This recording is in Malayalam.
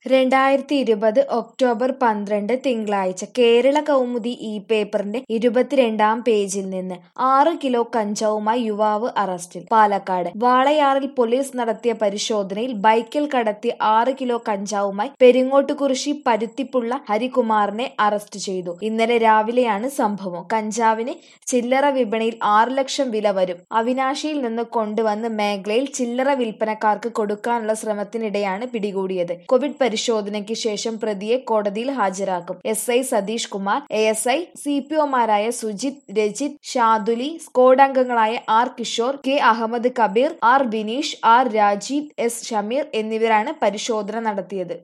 രണ്ടായിരത്തി ഇരുപത് ഒക്ടോബർ പന്ത്രണ്ട് തിങ്കളാഴ്ച കേരള കൗമുദി ഈ പേപ്പറിന്റെ ഇരുപത്തിരണ്ടാം പേജിൽ നിന്ന് ആറ് കിലോ കഞ്ചാവുമായി യുവാവ് അറസ്റ്റിൽ പാലക്കാട് വാളയാറിൽ പോലീസ് നടത്തിയ പരിശോധനയിൽ ബൈക്കിൽ കടത്തി ആറ് കിലോ കഞ്ചാവുമായി പെരിങ്ങോട്ടുകുറിശി പരുത്തിപ്പുള്ള ഹരികുമാറിനെ അറസ്റ്റ് ചെയ്തു ഇന്നലെ രാവിലെയാണ് സംഭവം കഞ്ചാവിന് ചില്ലറ വിപണിയിൽ ആറ് ലക്ഷം വില വരും അവിനാശിയിൽ നിന്ന് കൊണ്ടുവന്ന് മേഖലയിൽ ചില്ലറ വിൽപ്പനക്കാർക്ക് കൊടുക്കാനുള്ള ശ്രമത്തിനിടെയാണ് പിടികൂടിയത് കോവിഡ് പരിശോധനയ്ക്ക് ശേഷം പ്രതിയെ കോടതിയിൽ ഹാജരാക്കും S I Satheesh Kumar A S I C P ഒമാരായ സുജിത് രജിത് ഷാദുലി സ്ക്വാഡ് അംഗങ്ങളായ R Kishore K Ahammed Kabeer R Bineesh R Rajeev S Shameer എന്നിവരാണ് പരിശോധന നടത്തിയത്